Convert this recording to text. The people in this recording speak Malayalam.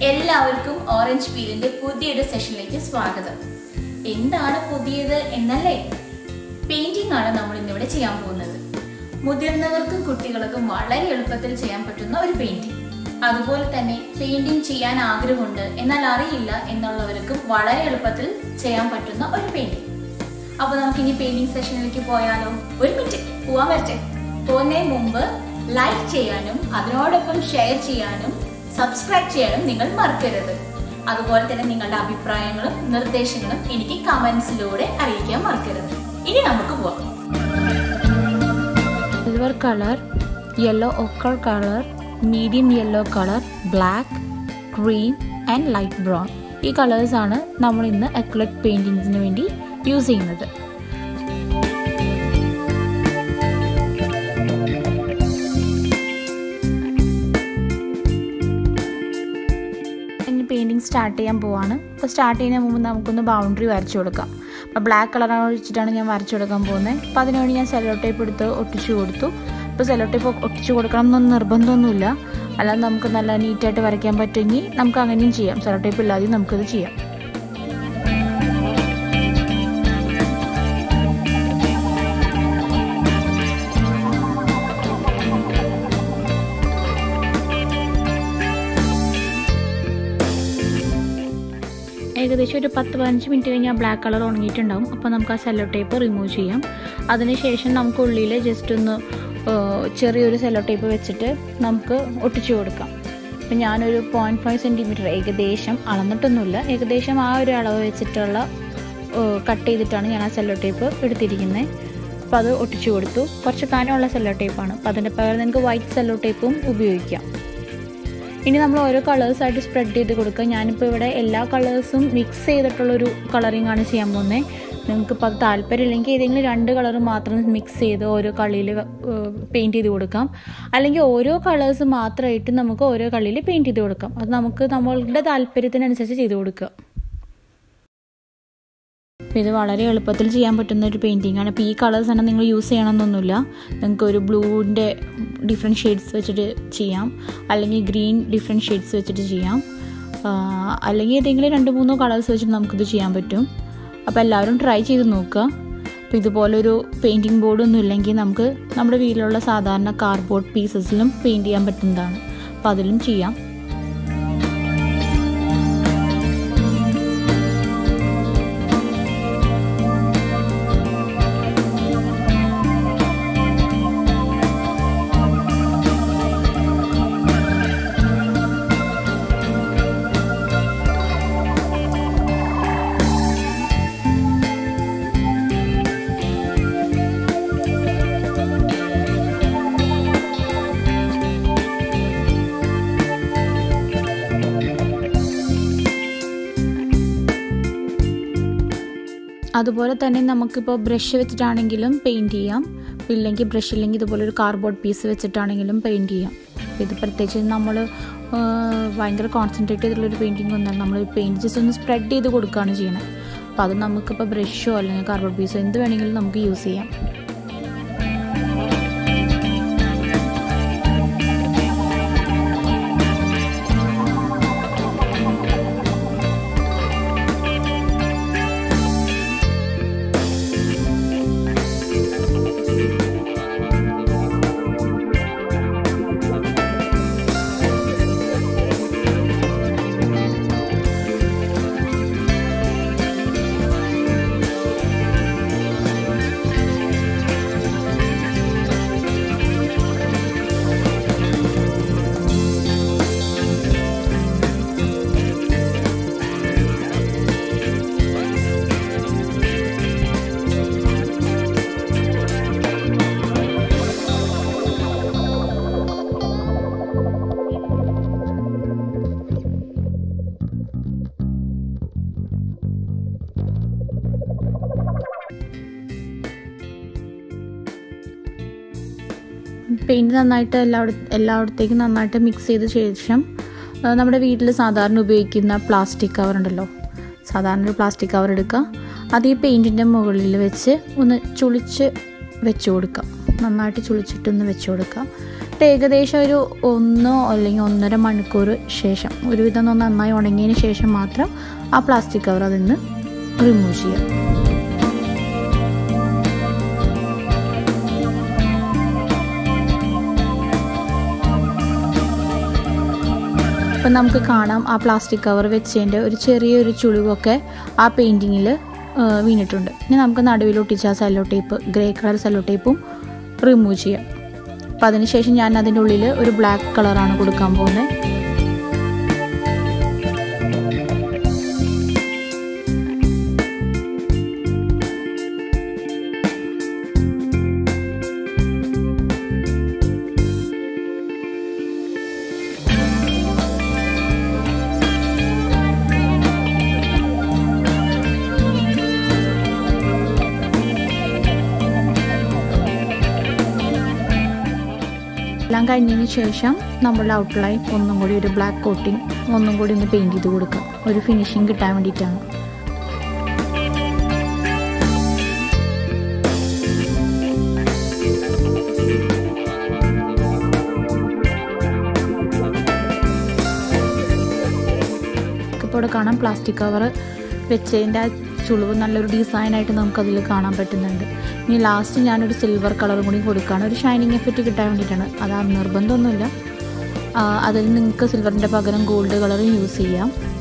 എല്ലാവർക്കും ഓറഞ്ച് പീലിന്റെ പുതിയൊരു സെഷനിലേക്ക് സ്വാഗതം എന്താണ് പുതിയത് എന്നല്ലേ പെയിന്റിംഗ് ആണ് നമ്മൾ ഇന്നിവിടെ ചെയ്യാൻ പോകുന്നത് മുതിർന്നവർക്കും കുട്ടികൾക്കും വളരെ എളുപ്പത്തിൽ ചെയ്യാൻ പറ്റുന്ന ഒരു പെയിന്റിംഗ് അതുപോലെ തന്നെ പെയിന്റിംഗ് ചെയ്യാൻ ആഗ്രഹമുണ്ട് എന്നാൽ അറിയില്ല എന്നുള്ളവർക്കും വളരെ എളുപ്പത്തിൽ ചെയ്യാൻ പറ്റുന്ന ഒരു പെയിന്റിംഗ് അപ്പോൾ നമുക്ക് ഇനി പെയിന്റിംഗ് സെഷനിലേക്ക് പോയാലോ ഒരു മിനിറ്റ് പോവാൻ വരട്ടെ പോകുന്നതിന് മുമ്പ് ലൈക്ക് ചെയ്യാനും അതിനോടൊപ്പം ഷെയർ ചെയ്യാനും സബ്സ്ക്രൈബ് ചെയ്യാനും നിങ്ങൾ മറക്കരുത് അതുപോലെ തന്നെ നിങ്ങളുടെ അഭിപ്രായങ്ങളും നിർദ്ദേശങ്ങളും എനിക്ക് കമന്റ്സിലൂടെ അറിയിക്കാൻ മറക്കരുത് ഇനി നമുക്ക് പോവാം silver colour yellow ochre colour medium yellow colour black cream and light brown ഈ കളേഴ്സാണ് നമ്മൾ ഇന്ന് അക്ലറ്റ് പെയിൻറ്റിങ്സിന് വേണ്ടി യൂസ് ചെയ്യുന്നത് പെയിൻറ്റിങ് സ്റ്റാർട്ട് ചെയ്യാൻ പോവാണ് അപ്പോൾ സ്റ്റാർട്ട് ചെയ്യുന്നതിന് മുമ്പ് നമുക്കൊന്ന് ബൗണ്ടറി വരച്ചു കൊടുക്കാം അപ്പോൾ ബ്ലാക്ക് കളറാണ് ഒഴിച്ചിട്ടാണ് ഞാൻ വരച്ചു കൊടുക്കാൻ പോകുന്നത് അപ്പോൾ അതിനുവേണ്ടി ഞാൻ സെല്ലോ ടേപ്പ് എടുത്ത് ഒട്ടിച്ചു കൊടുത്തു ഇപ്പോൾ സെല്ലോ ടേപ്പ് ഒട്ടിച്ചു കൊടുക്കണം എന്നൊന്നും നിർബന്ധമൊന്നുമില്ല അല്ലാതെ നമുക്ക് നല്ല നീറ്റായിട്ട് വരയ്ക്കാൻ പറ്റുമെങ്കിൽ നമുക്ക് അങ്ങനെയും ചെയ്യാം സെല്ലോ ടേപ്പ് ഇല്ലാതെയും നമുക്കത് ചെയ്യാം ഏകദേശം ഒരു പത്ത് പതിനഞ്ച് മിനിറ്റ് കഴിഞ്ഞാൽ ബ്ലാക്ക് കളർ ഉണങ്ങിയിട്ടുണ്ടാവും അപ്പോൾ നമുക്ക് ആ സെല്ലോ ടേപ്പ് റിമൂവ് ചെയ്യാം അതിനുശേഷം നമുക്ക് ഉള്ളിൽ ജസ്റ്റ് ഒന്ന് ചെറിയൊരു സെല്ലോ ടേപ്പ് വെച്ചിട്ട് നമുക്ക് ഒട്ടിച്ചു കൊടുക്കാം അപ്പം ഞാനൊരു പോയിൻറ്റ് ഫൈവ് സെൻറ്റിമീറ്റർ ഏകദേശം അളന്നിട്ടൊന്നുമില്ല ഏകദേശം ആ ഒരു അളവ് വെച്ചിട്ടുള്ള കട്ട് ചെയ്തിട്ടാണ് ഞാൻ ആ സെല്ലോ ടേപ്പ് എടുത്തിരിക്കുന്നത് അപ്പോൾ അത് ഒട്ടിച്ചു കൊടുത്തു കുറച്ച് കനമുള്ള സെല്ലോ ടേപ്പാണ് അപ്പോൾ അതിൻ്റെ പകരം നിങ്ങൾക്ക് വൈറ്റ് സെല്ലോ ടേപ്പും ഉപയോഗിക്കാം ഇനി നമ്മൾ ഓരോ കളേഴ്സായിട്ട് സ്പ്രെഡ് ചെയ്ത് കൊടുക്കുക ഞാനിപ്പോൾ ഇവിടെ എല്ലാ കളേഴ്സും മിക്സ് ചെയ്തിട്ടുള്ളൊരു കളറിംഗ് ആണ് ചെയ്യാൻ പോകുന്നത് നിങ്ങൾക്കിപ്പോൾ അത് താല്പര്യമില്ലെങ്കിൽ ഏതെങ്കിലും രണ്ട് കളർ മാത്രം മിക്സ് ചെയ്ത് ഓരോ കളിയിൽ പെയിൻറ്റ് ചെയ്ത് കൊടുക്കാം അല്ലെങ്കിൽ ഓരോ കളേഴ്സ് മാത്രമായിട്ട് നമുക്ക് ഓരോ കളിയിൽ പെയിൻറ്റ് ചെയ്ത് കൊടുക്കാം അത് നമുക്ക് നമ്മളുടെ താല്പര്യത്തിനനുസരിച്ച് ചെയ്ത് കൊടുക്കുക അപ്പോൾ ഇത് വളരെ എളുപ്പത്തിൽ ചെയ്യാൻ പറ്റുന്ന ഒരു പെയിൻറ്റിംഗ് ആണ് അപ്പോൾ ഈ കളേഴ്സ് തന്നെ നിങ്ങൾ യൂസ് ചെയ്യണമെന്നൊന്നുമില്ല നിങ്ങൾക്ക് ഒരു ബ്ലൂവിൻ്റെ ഡിഫറെൻറ്റ് ഷെയ്ഡ്സ് വെച്ചിട്ട് ചെയ്യാം അല്ലെങ്കിൽ ഗ്രീൻ ഡിഫറെൻറ്റ് ഷെയ്ഡ്സ് വെച്ചിട്ട് ചെയ്യാം അല്ലെങ്കിൽ ഏതെങ്കിലും രണ്ട് മൂന്നോ കളേഴ്സ് വെച്ചിട്ട് നമുക്കിത് ചെയ്യാൻ പറ്റും അപ്പോൾ എല്ലാവരും ട്രൈ ചെയ്ത് നോക്കുക അപ്പോൾ ഇതുപോലൊരു പെയിൻറ്റിംഗ് ബോർഡൊന്നും ഇല്ലെങ്കിൽ നമുക്ക് നമ്മുടെ വീട്ടിലുള്ള സാധാരണ കാർഡ്ബോർഡ് പീസസിലും പെയിൻറ്റ് ചെയ്യാൻ പറ്റുന്നതാണ് അപ്പോൾ അതിലും ചെയ്യാം അതുപോലെ തന്നെ നമുക്കിപ്പോൾ ബ്രഷ് വെച്ചിട്ടാണെങ്കിലും പെയിൻറ്റ് ചെയ്യാം ഇല്ലെങ്കിൽ ബ്രഷ് ഇല്ലെങ്കിൽ ഇതുപോലെ ഒരു കാർഡ്ബോർഡ് പീസ് വെച്ചിട്ടാണെങ്കിലും പെയിൻറ്റ് ചെയ്യാം ഇത് പ്രത്യേകിച്ച് നമ്മൾ ഭയങ്കര കോൺസെൻട്രേറ്റ് ചെയ്തിട്ടുള്ളൊരു പെയിൻറ്റിംഗ് ഒന്നല്ല നമ്മൾ പെയിൻറ്റ് ജസ്റ്റ് ഒന്ന് സ്പ്രെഡ് ചെയ്ത് കൊടുക്കുകയാണ് ചെയ്യണത് അപ്പോൾ അത് നമുക്കിപ്പോൾ ബ്രഷോ അല്ലെങ്കിൽ കാർഡ്ബോർഡ് പീസോ എന്ത് വേണമെങ്കിലും നമുക്ക് യൂസ് ചെയ്യാം പെയിൻറ്റ് നന്നായിട്ട് എല്ലായിട എല്ലായിടത്തേക്കും നന്നായിട്ട് മിക്സ് ചെയ്ത ശേഷം നമ്മുടെ വീട്ടിൽ സാധാരണ ഉപയോഗിക്കുന്ന പ്ലാസ്റ്റിക് കവർ ഉണ്ടല്ലോ സാധാരണ ഒരു പ്ലാസ്റ്റിക് കവർ എടുക്കുക അത് ഈ പെയിൻറ്റിൻ്റെ മുകളിൽ വെച്ച് ഒന്ന് ചുളിച്ച് വെച്ച് കൊടുക്കുക നന്നായിട്ട് ചുളിച്ചിട്ടൊന്ന് വെച്ച് കൊടുക്കുക എന്നിട്ട് ഏകദേശം ഒരു ഒന്നോ അല്ലെങ്കിൽ ഒന്നര മണിക്കൂർ ശേഷം ഒരുവിധം ഒന്ന് നന്നായി ഉണങ്ങിയതിന് ശേഷം മാത്രം ആ പ്ലാസ്റ്റിക് കവർ അതിൽ നിന്ന് റിമൂവ് ചെയ്യാം അപ്പം നമുക്ക് കാണാം ആ പ്ലാസ്റ്റിക് കവർ വെച്ചതിൻ്റെ ഒരു ചെറിയൊരു ചുളിവൊക്കെ ആ പെയിൻറ്റിങ്ങിൽ വീണിട്ടുണ്ട് ഇനി നമുക്ക് നടുവിൽ ഒട്ടിച്ച ആ cello tape grey colour cello ടേപ്പും റിമൂവ് ചെയ്യാം അപ്പോൾ അതിനുശേഷം ഞാൻ അതിൻ്റെ ഉള്ളിൽ ഒരു ബ്ലാക്ക് കളറാണ് കൊടുക്കാൻ പോകുന്നത് എല്ലാം കഴിഞ്ഞതിന് ശേഷം നമ്മളുടെ ഔട്ട്ലൈൻ ഒന്നും കൂടി ഒരു ബ്ലാക്ക് കോട്ടിങ് ഒന്നും കൂടി ഒന്ന് പെയിൻറ്റ് ചെയ്ത് കൊടുക്കാം ഒരു ഫിനിഷിങ് കിട്ടാൻ വേണ്ടിയിട്ടാണ് ഇപ്പോൾ ഇവിടെ കാണാം പ്ലാസ്റ്റിക് കവർ വെച്ചതിൻ്റെ ആ ചുളിവ് നല്ലൊരു ഡിസൈനായിട്ട് നമുക്കതിൽ കാണാൻ പറ്റുന്നുണ്ട് ഇനി ലാസ്റ്റ് ഞാനൊരു സിൽവർ കളറും കൂടി കൊടുക്കുകയാണ് ഒരു ഷൈനിങ് എഫക്റ്റ് കിട്ടാൻ വേണ്ടിയിട്ടാണ് അത് നിർബന്ധമൊന്നുമില്ല അതിൽ നിങ്ങൾക്ക് സിൽവറിൻ്റെ പകരം ഗോൾഡ് കളറും യൂസ് ചെയ്യാം